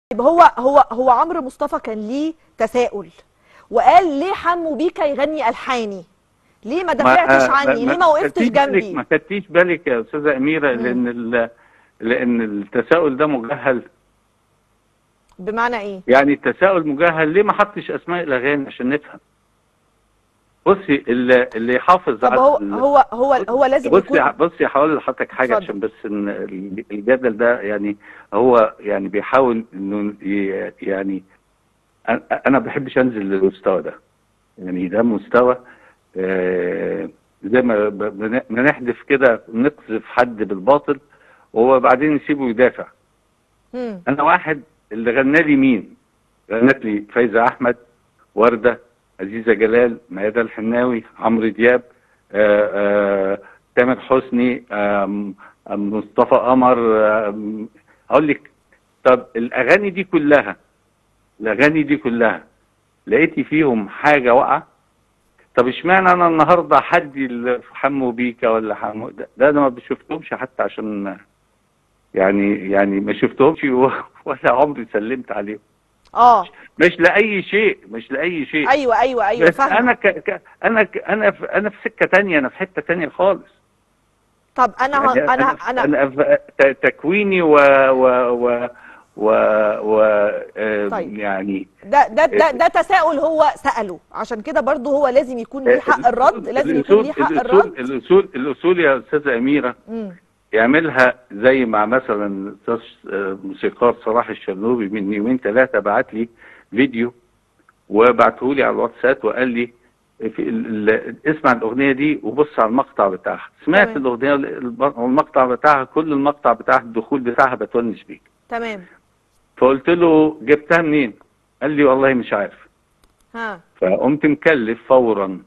طيب هو هو هو عمرو مصطفى كان ليه تساؤل وقال ليه حمو بيكا يغني الحاني ليه ما دافعتش عني ليه ما وقفتش خدتيش بالك- جنبي ما خدتيش بالك يا استاذه اميره مم. لان ال... لان التساؤل ده مجهل بمعنى ايه يعني التساؤل مجهل ليه ما حطش اسماء الاغاني عشان نفهم بصي اللي, اللي يحافظ طب على هو ال- هو هو هو لازم بصي يكون بصي هقول لحضرتك حاجه اتفضل. عشان بس ان الجدل ده يعني هو يعني بيحاول انه ي- يعني أنا- انا ما بحبش انزل للمستوى ده يعني ده مستوى آه، زي ما ب- بن- بنحدف كده نقذف حد بالباطل وبعدين نسيبه يدافع مم. انا واحد اللي غنى لي مين غنت لي فايزه احمد ورده عزيزه جلال ميادة الحناوي عمرو دياب آه، آه، تامر حسني آم، آم، مصطفى قمر آم، اقول لك طب الاغاني دي كلها الاغاني دي كلها لقيتي فيهم حاجه واقعه طب اشمعنى انا النهارده حدي ال- حمو بيكا ولا حمو ده, ده انا ما بشوفتهمش حتى عشان يعني يعني ما شفتهمش و- ولا عمري سلمت عليهم اه مش لاي شيء مش لاي شيء ايوه ايوه ايوه بس فاهمه انا ك... ك... انا ك... انا في... انا في سكه تانية انا في حته تانية خالص طب انا ه- يعني انا انا, انا أنا في ت- تكويني و و و و, و... آه، طيب. يعني ده ده ده ده تساؤل هو سأله عشان كده برضه هو لازم يكون ليه حق الرد لازم يكون ليه حق الاصول الرد الاصول الاصول يا استاذه اميره مم. يعملها زي مع مثلا استاذ آه، موسيقار صلاح الشرنوبي من يومين ثلاثه بعت لي فيديو وبعته لي على الواتساب وقال لي في ال- ال- اسمع الاغنيه دي وبص على المقطع بتاعها سمعت تمام. الاغنيه الب- والمقطع بتاعها كل المقطع بتاعها الدخول بتاعها بتونس بيك تمام فقلت له جبتها منين قال لي والله مش عارف ها فقمت مكلف فورا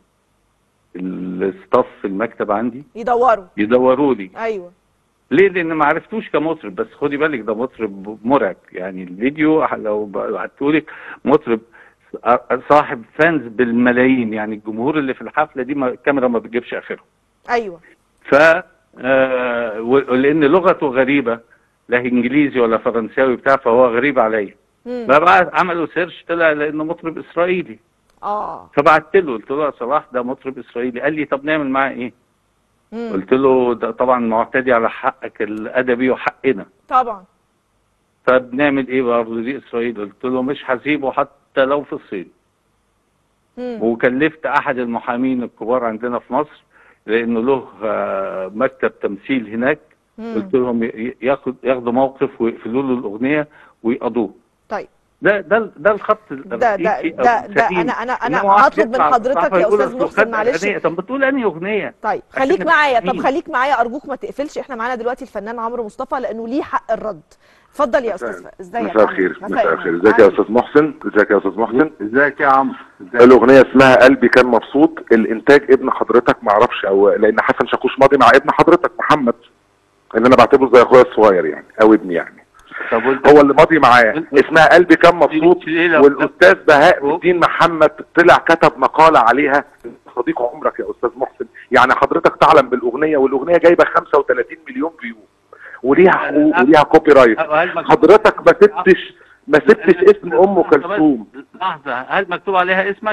الستاف في المكتب عندي يدوروا يدوروا لي ايوه ليه؟ لان ما عرفتوش كمطرب بس خدي بالك ده مطرب مرعب يعني الفيديو لو بعتهولك مطرب صاحب فانز بالملايين يعني الجمهور اللي في الحفله دي ما الكاميرا ما بتجيبش اخره ايوه ف آه، ولان لغته غريبه لا انجليزي ولا فرنساوي بتاع فهو غريب عليا مم. فبقى عملوا سيرش طلع لانه مطرب اسرائيلي اه فبعت له قلت له يا صلاح ده مطرب اسرائيلي قال لي طب نعمل معاه ايه؟ مم. قلت له ده طبعا معتدي على حقك الادبي وحقنا طبعا طب نعمل ايه برضه دي اسرائيل قلت له مش هسيبه حتى لو في الصين مم. وكلفت احد المحامين الكبار عندنا في مصر لانه له آه، مكتب تمثيل هناك مم. قلت لهم ي- ياخد ياخدوا موقف ويقفلوا له الاغنيه ويقضوه طيب ده ده ده الخط ده ده الرئيسي أو ده, ده السليم. انا انا انا إنما واحد هطلب من يطلع حضرتك صاحبه يا يقول استاذ أصله محسن خد معلش أغنية. طب بتقول انهي اغنيه طيب عشان خليك نبقى معايا طب فاهمين. خليك معايا ارجوك ما تقفلش احنا معانا دلوقتي الفنان عمرو مصطفى لانه ليه حق الرد اتفضل يا استاذ ف- ازيك مساء عمرو؟ الخير مساء الخير النور. ازيك يا عامل استاذ محسن ازيك يا استاذ محسن ازيك يا عمرو ازيك الاغنيه اسمها قلبي كان مبسوط الانتاج ابن حضرتك معرفش او لان حسن شاكوش ماضي مع ابن حضرتك محمد اللي انا بعتبره زي اخويا الصغير يعني او ابني يعني طب وانت هو اللي ماضي معاه اسمها قلبي كان مبسوط ليه لو- والاستاذ بهاء الدين محمد طلع كتب مقاله عليها صديق عمرك يا استاذ محسن يعني حضرتك تعلم بالاغنيه والاغنيه جايبه 35 مليون فيو وليها حقوق وليها كوبي رايت هل مكتوب- حضرتك ما سبتش ما سبتش اسم ام كلثوم لحظه هل مكتوب عليها اسمك؟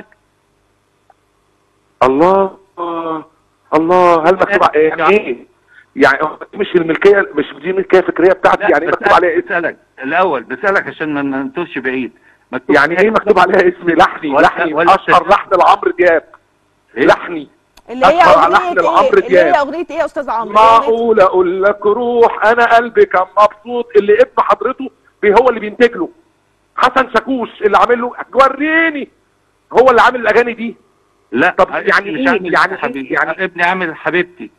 الله الله هل مكتوب ع- يعني ايه؟ يعني هو دي مش الملكيه مش دي ملكيه فكريه بتاعتي يعني ايه مكتوب عليها اسم بسألك الاول بسألك عشان ما ما نتوهش بعيد مكتوب يعني ايه مكتوب عليها اسم لحني ولا- لحني ولا- اشهر لحن لعمرو دياب إيه؟ لحني اللي هي أشهر اغنيه لحن ايه لعمرو اللي هي دياب. اغنيه ايه يا استاذ عمرو إيه أغنية- معقول اقول لك روح انا قلبي كان مبسوط اللي ابن حضرته بي- هو اللي بينتج له حسن شاكوش اللي عامل له وريني هو اللي عامل الاغاني دي لا طب يعني مش إيه؟ عامل يعني إيه؟ حبيبي يعني- ابني عامل حبيبتي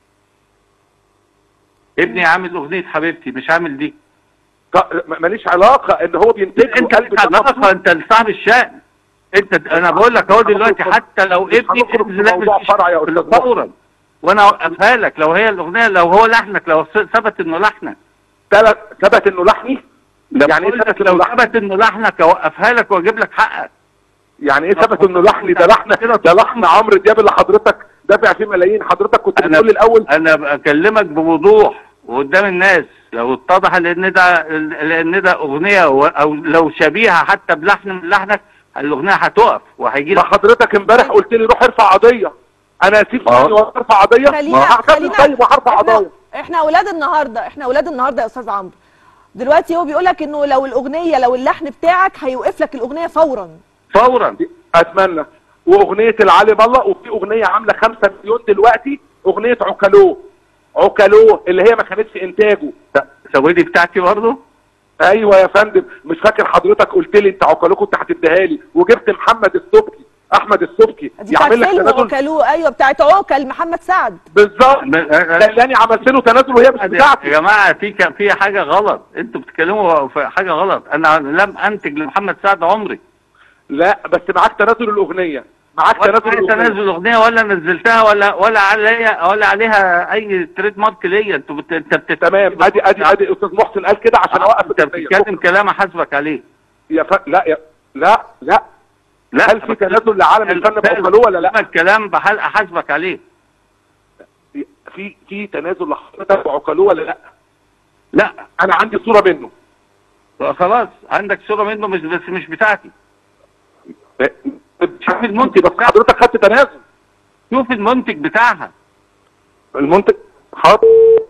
ابني عامل اغنيه حبيبتي مش عامل دي ط- ما- ماليش علاقه ان هو بينتج له انت قلبي ليك كان علاقه مبسوط انت صاحب الشأن انت انا بقول لك اهو دلوقتي حتى لو مش ابني هنخرج في لا موضوع مش- فرع يا أستاذ فورا وانا اوقفها لك لو هي الاغنيه لو هو لحنك لو ثبت انه لحنك ثبت ثبت انه لحني يعني ايه بقول لك ثبت انه لو لحني ثبت انه لحنك اوقفها لك واجيب لك حقك يعني ايه ثبت انه لحني ده لحن ده لحن عمرو دياب اللي حضرتك دافع فيه ملايين حضرتك كنت أنا- بتقول لي الاول انا بكلمك بوضوح وقدام الناس لو اتضح لان ده لان ده اغنيه و- او لو شبيهه حتى بلحن من لحنك الاغنيه هتقف وهيجي ما لك حضرتك امبارح قلت لي روح ارفع قضيه انا اسيب آه. فلوسي وارفع قضيه خلينا هعتمد خلينا طيب وهرفع احنا, قضايا احنا اولاد النهارده احنا اولاد النهارده يا استاذ عمرو دلوقتي هو بيقول لك انه لو الاغنيه لو اللحن بتاعك هيوقف لك الاغنيه فورا فورا اتمنى واغنيه العالم الله وفي اغنيه عامله 5 مليون دلوقتي اغنيه عكالو عكالو اللي هي ما كانتش انتاجه سويدي بتاعتي برضه ايوه يا فندم مش فاكر حضرتك قلت لي انت عكالو كنت هتديها لي وجبت محمد السبكي احمد السبكي دي بتاعت يعمل لك فيلم تنازل عوكلو ايوه بتاعت عوكل محمد سعد بالظبط م- لاني عملت له تنازل وهي مش يا بتاعتي جماعه في ك- في حاجه غلط انتوا بتتكلموا في حاجه غلط انا لم انتج لمحمد سعد عمري لا بس معاك تنازل الاغنيه معاك ولا تنازل معايا الاغنيه تنازل اغنيه ولا نزلتها ولا ولا عليها ولا عليها اي تريد مارك ليا انتوا بت... انت بت... تمام ادي ادي ادي استاذ محسن قال كده عشان اوقف انت الأغنية. بتتكلم كلام احاسبك عليه يا ف... لا يا لا لا لا هل في تنازل لعالم الفن لا، بأوكالو ولا لا؟ الكلام بحال احاسبك عليه في في تنازل لحضرتك بعقلوه ولا لا؟ لا انا عندي صوره منه خلاص عندك صوره منه مش بس مش بتاعتي شوف المنتج بس حضرتك خدت تنازل شوف المنتج بتاعها المنتج حاضر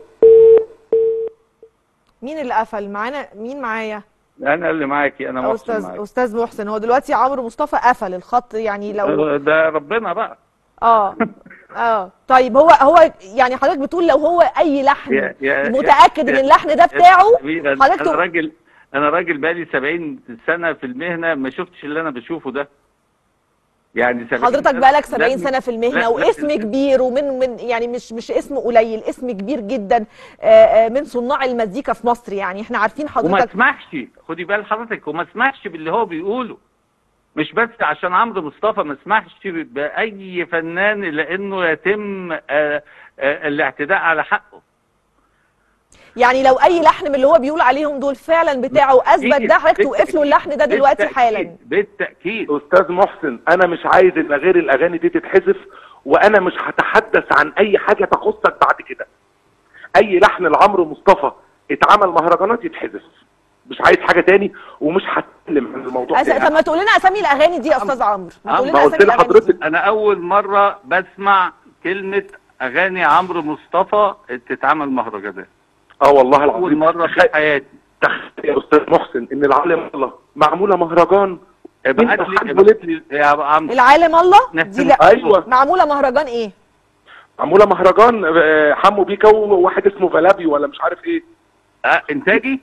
مين اللي قفل معانا مين معايا انا اللي معاكي انا أو محسن استاذ معاكي. استاذ محسن هو دلوقتي عمرو مصطفى قفل الخط يعني لو ده ربنا بقى اه اه طيب هو هو يعني حضرتك بتقول لو هو اي لحن يا- يا- متاكد يا- ان اللحن ده بتاعه حبيبي، أنا- حضرتك انا تقول- راجل انا راجل بقالي 70 سنه في المهنه ما شفتش اللي انا بشوفه ده يعني 70 حضرتك سنة بقالك 70 لازم- سنه في المهنه لا- واسم لا- كبير ومن من يعني مش مش اسم قليل اسم كبير جدا آه، آه، من صناع المزيكا في مصر يعني احنا عارفين وما حضرتك اسمحش خدي بال حضرتك وما اسمحش باللي هو بيقوله مش بس عشان عمرو مصطفى ما اسمحش باي فنان لانه يتم آه، آه، الاعتداء على حقه يعني لو اي لحن من اللي هو بيقول عليهم دول فعلا بتاعه واثبت بالتأكيد، ده حضرتك توقف له اللحن ده دلوقتي بالتأكيد، حالا بالتاكيد استاذ محسن انا مش عايز ان غير الاغاني دي تتحذف وانا مش هتحدث عن اي حاجه تخصك بعد كده اي لحن لعمرو مصطفى اتعمل مهرجانات يتحذف مش عايز حاجه تاني ومش هتكلم عن الموضوع أس... ده طب ما تقول لنا اسامي الاغاني دي يا استاذ عمرو ما تقول عم- لنا ما قلت اسامي الاغاني دي لحضرتك انا اول مره بسمع كلمه اغاني عمرو مصطفى تتعمل مهرجانات اه والله اول العظيم مره في تخيل- حياتي تخيل يا استاذ محسن ان العالم الله معموله مهرجان ابعت انت لي حاج ابعت لي يا عمرو العالم الله نحن- دي لا ايوه معموله مهرجان ايه معموله مهرجان آه، حمو بيكا وواحد اسمه فلابي ولا مش عارف ايه آه، انتاجي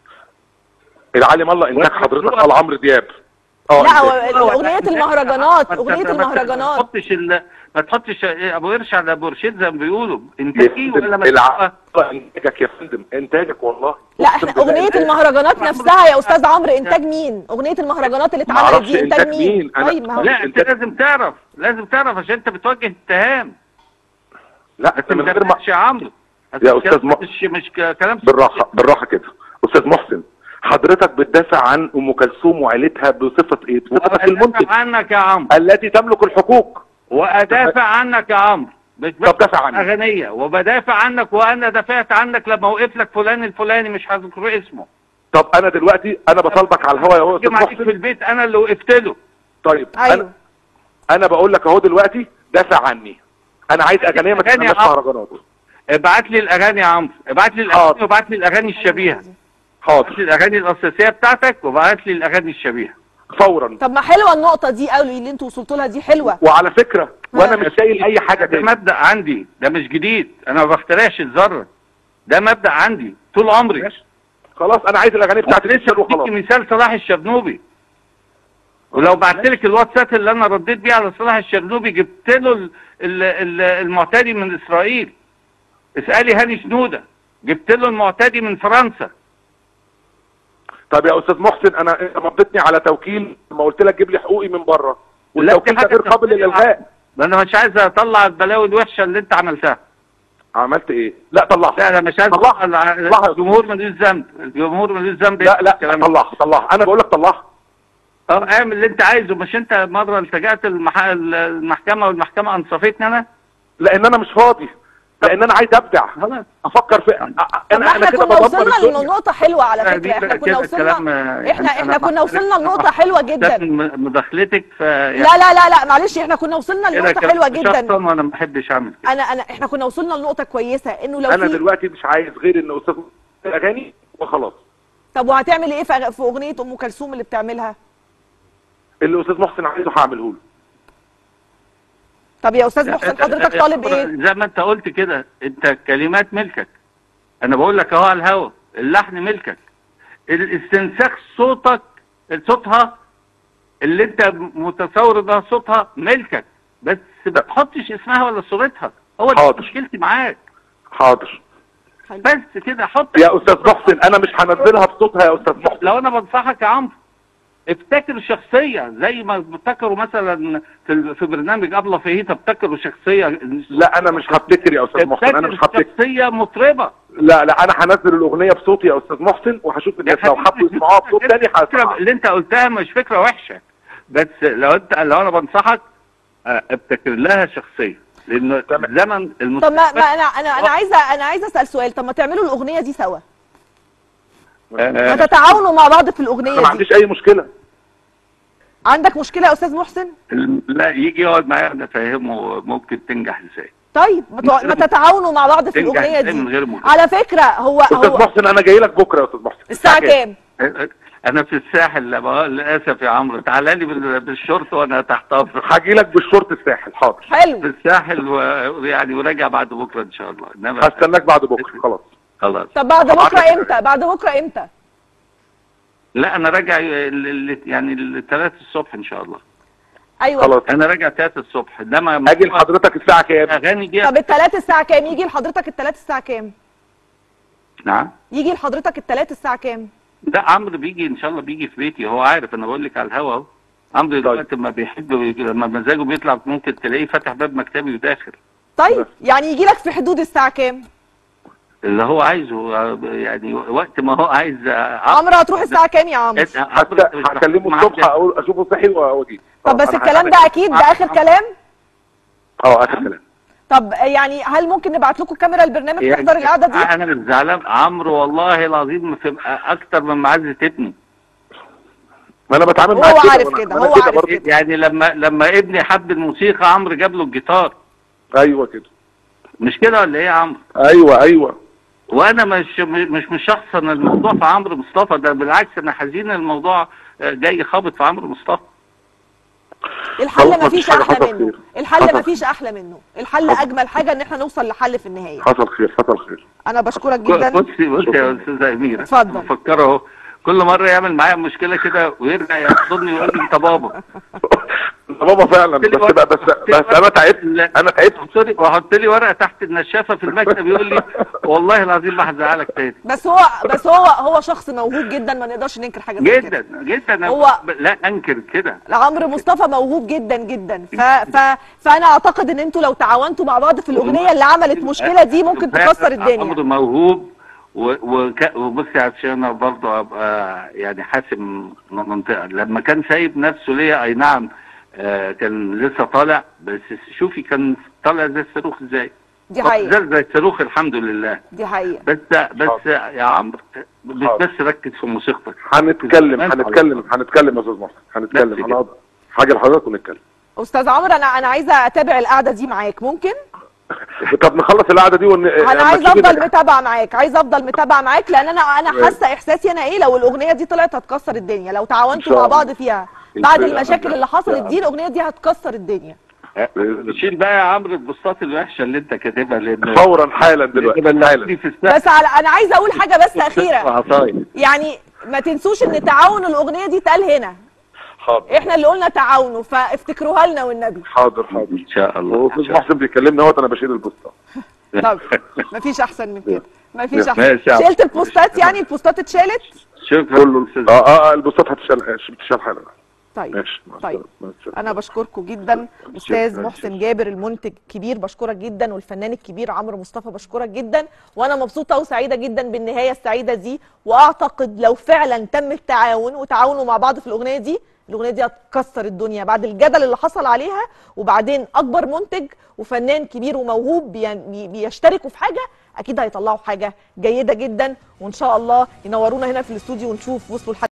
العالم الله انتاج وانت حضرتك بتروح- على عمرو دياب اه لا إنتاج. هو اغنيه لا، المهرجانات ما انت- اغنيه ما انت- ما المهرجانات تحطش ال... ما تحطش ابو قرش على ابو رشيد زي ما بيقولوا انتاجي ولا ما العالم انتاجك يا فندم انتاجك والله لا احنا أقسم بالله اغنيه إنتاج. المهرجانات نفسها يا استاذ عمرو انتاج مين اغنيه المهرجانات اللي اتعملت معرفش دي انتاج إنتاج مين مين. أنا- طيب ما هو لا انت انت- لازم تعرف لازم تعرف عشان انت بتوجه اتهام لا بس من ما غير ما تبقاش يا عمرو بس يا مش- أستاذ م- مش مش ك- كلام بالراحه بالراحه كده استاذ محسن حضرتك بتدافع عن ام كلثوم وعيلتها بصفه ايه؟ بصفه المنتج ادافع عنك يا عمرو التي تملك الحقوق وادافع عنك يا عمرو مش بس طب دافع عني. اغنيه وبدافع عنك وانا دافعت عنك لما وقف لك فلان الفلاني مش هذكر اسمه طب انا دلوقتي انا بطالبك على الهوا يا استاذ جه عليك في محسن البيت انا اللي وقفت له طيب ايوه انا انا بقول لك اهو دلوقتي دافع عني انا عايز اغنيه ما أغاني تسماش عم- مهرجانات ابعت لي الاغاني يا عمرو ابعت لي حاضر. الاغاني وابعت لي الاغاني الشبيهه ابعت لي حاضر الاغاني الاساسيه بتاعتك وابعت لي الاغاني الشبيهه فورا طب ما حلوه النقطه دي قوي اللي انتوا وصلتوا لها دي حلوه وعلى فكره وانا مش شايل اي حاجه ده تاني مبدا عندي ده مش جديد انا ما بخترعش الذره ده مبدا عندي طول عمري ماشي. خلاص انا عايز الاغاني بتاعتي لسه تتشال وخلاص بديك مثال صلاح الشرنوبي ولو بعت لك الواتساب اللي انا رديت بيه على صلاح الشرنوبي جبت له ال- ال- ال- المعتدي من اسرائيل اسالي هاني شنوده جبت له المعتدي من فرنسا طب يا استاذ محسن انا انت مضيتني على توكيل ما قلت لك جيب لي حقوقي من بره لا، والتوكيل دي ده حاجة غير قابل تفصيلية. للالغاء ما انا مش عايز اطلع البلاوي الوحشه اللي انت عملتها عملت ايه لا طلعها لا انا مش عايز طلعها اطلع طلعها. الجمهور ملوش ذنب الجمهور ملوش ذنب لا لا الكلام ده. طلعها طلعها انا بقول لك طلعها اه اعمل اللي انت عايزه مش انت مره التجأت المح... المحكمه والمحكمه انصفتني انا لان انا مش فاضي لان انا عايز ابدع خلاص افكر في طب انا ما احنا انا كده كنا بدمر وصلنا الدنيا لنقطة حلوة على آه، فكرة دي احنا بقى كنا كده وصلنا كلام، آه، احنا يعني احنا أنا كنا وصلنا مع- لنقطة حلوة جدا ده مداخلتك ف لا لا لا لا معلش احنا كنا وصلنا كده لنقطة كلام حلوة شخصاً جدا وانا ما بحبش اعمل كده انا انا احنا كنا وصلنا لنقطة كويسة انه لو انا في دلوقتي مش عايز غير ان استاذ اغاني وخلاص طب وهتعمل ايه في أغ- في اغنية ام كلثوم اللي بتعملها اللي استاذ محسن عايزه هعمله له طب يا استاذ محسن حضرتك طالب ايه زي ما انت قلت كده انت الكلمات ملكك انا بقول لك اهو على الهوا اللحن ملكك الاستنساخ صوتك صوتها اللي انت متصور ده صوتها ملكك بس ما تحطش اسمها ولا صورتها هو دي حاضر. مشكلتي معاك حاضر بس كده حط يا استاذ محسن انا مش هنزلها بصوتها يا استاذ محسن لو انا بنصحك يا عمرو افتكر شخصية زي ما بتفتكروا مثلا في في برنامج أبلة فهيتا ابتكروا شخصية لا انا مش هبتكر يا استاذ محسن انا مش ابتكر هبتكر شخصية مطربة لا لا انا هنزل الاغنيه بصوتي يا استاذ محسن وهشوف الناس لو حبوا يسمعوها بصوت تاني الفكرة هسمعها اللي انت قلتها مش فكرة وحشة بس لو انت لو انا بنصحك اه، ابتكر لها شخصية لانه تمام. زمن طب ما, المستقبل ما انا انا انا عايزه انا عايزه اسال سؤال طب ما تعملوا الاغنيه دي سوا اه، ما اه، تتعاونوا مع بعض في انا ما الاغنيه دي عنديش اي مشكله عندك مشكله يا استاذ محسن لا يجي يقعد معايا نفهمه ممكن تنجح ازاي طيب ما, تع... ما تتعاونوا مع بعض في تنجح الاغنيه ازاي من دي غير مجهود على فكره هو استاذ هو محسن انا جاي لك بكره يا استاذ محسن الساعه كام انا في الساحل لا بقول- للاسف يا عمرو تعالى لي بال- بالشورت وانا تحت امرك هاجي لك بالشورت الساحل حاضر في حلو الساحل ويعني وراجع بعد بكره ان شاء الله انما هستناك بعد بكره خلاص خلاص طب بعد طبعاً. بكره امتى بعد بكره امتى لا انا راجع ال- ال- يعني الثلاث الصبح ان شاء الله ايوه خلاص انا راجع ثلاث الصبح انما اجي لحضرتك الساعه كام اغاني دي طب الثلاث الساعه كام يجي لحضرتك الثلاث الساعه كام نعم يجي لحضرتك الثلاث الساعه كام ده عمرو بيجي ان شاء الله بيجي في بيتي هو عارف انا بقول لك على الهوا اهو عمرو دلوقتي لما بيحب لما مزاجه بيطلع ممكن تلاقيه فاتح باب مكتبي وداخل طيب يعني يجي لك في حدود الساعه كام اللي هو عايزه آه، يعني وقت ما هو عايز آه، عمرو هتروح الساعه كام يا عمرو إنت- عمرو حتى أنت مش هكلمه معاك الصبح اقول اشوفه صحي واجي طب بس أنا الكلام هعمل- ده اكيد ده اخر كلام اه اخر كلام طب يعني هل ممكن نبعت لكم كاميرا البرنامج يعني تحضر القعده دي انا مش زعلان عمرو والله العظيم في اكتر من معزه ابني ما انا بتعامل هو معاك كده عارف وأنا- كده، أنا هو عارف برضه. كده. يعني لما لما ابني حب الموسيقى عمرو جاب له الجيتار ايوه كده مش كده ولا ايه يا عمرو ايوه ايوه وانا مش مش مشخصن الموضوع في عمرو مصطفى ده بالعكس انا حزين الموضوع آه، جاي خابط في عمرو مصطفى الحل خلاص، ما مفيش فيش حاجة احلى حصل منه خير. الحل حصل ما فيش احلى منه الحل حصل. اجمل حاجه ان احنا نوصل لحل في النهايه حصل خير حصل خير انا بشكرك جدا بصي بصي يا استاذه اميره اتفضل. بفكره اهو كل مره يعمل معايا مشكله كده ويرجع يحضني ويقول لي انت بابا بابا فعلا بس بقى بس بس انا تعبت انا تعبت وحط لي وحط لي ورقه تحت النشافه في المكتب يقول لي والله العظيم ما هزعلك تاني بس هو بس هو هو شخص موهوب جدا ما نقدرش ننكر حاجه زي كده جدا جدا أنا هو- لا انكر كده عمرو مصطفى موهوب جدا جدا ف... ف... فانا اعتقد ان انتوا لو تعاونتوا مع بعض في الاغنيه اللي عملت مشكله دي ممكن تكسر الدنيا عمرو موهوب و- وك- وبصي عشان انا برضه ابقى يعني حاسم منطقه لما كان سايب نفسه ليا اي نعم آه كان لسه طالع بس شوفي كان طالع زي الصاروخ ازاي دي حقيقه زي زي الصاروخ الحمد لله دي حقيقه بس بس يا عمرو مش حاضر. بس ركز في موسيقتك هنتكلم هنتكلم هنتكلم يا استاذ محسن بس هنتكلم كده. هنقعد حاجه لحضرتك ونتكلم استاذ عمرو انا انا عايزه اتابع القعده دي معاك ممكن طب نخلص القعده دي ون... انا لما عايزه تيجي افضل نرجع. متابعه معاك عايزه افضل متابعه معاك لان انا انا ماشي. حاسه احساسي انا ايه لو الاغنيه دي طلعت هتكسر الدنيا لو إن تعاونتوا شاء مع الله. بعض فيها إن بعد شاء الله. المشاكل اللي حصلت إن دي شاء الاغنيه دي هتكسر الدنيا شيل بقى يا عمرو البوستات الوحشه اللي انت كاتبها لان فورا حالا دلوقتي بلغتني حالا في السقف بس على انا عايزه اقول حاجه بس اخيره عصاية يعني ما تنسوش ان تعاون الاغنيه دي اتقال هنا حاضر احنا اللي قلنا تعاونوا فافتكروها لنا والنبي حاضر حاضر ان شاء الله إن واستاذ شاء الله. محسن بيكلمني اهوت انا بشيل البوستات طب مفيش احسن من كده مفيش ماشي احسن يا عم. شلت البوستات يعني البوستات اتشالت شكرا كله أستاذ. اه اه آه، البوستات هتشال هتشال حالا طيب ماشي مع طيب السلامة. مع السلامة. انا بشكركم جدا استاذ شكراً. محسن جابر المنتج الكبير بشكرك جدا والفنان الكبير عمرو مصطفى بشكرك جدا وانا مبسوطه وسعيده جدا بالنهايه السعيده دي واعتقد لو فعلا تم التعاون وتعاونوا مع بعض في الاغنيه دي الاغنيه دي هتكسر الدنيا بعد الجدل اللي حصل عليها وبعدين اكبر منتج وفنان كبير وموهوب بي- بي- بيشتركوا في حاجه اكيد هيطلعوا حاجه جيده جدا وان شاء الله ينورونا هنا في الاستوديو ونشوف وصلوا لحد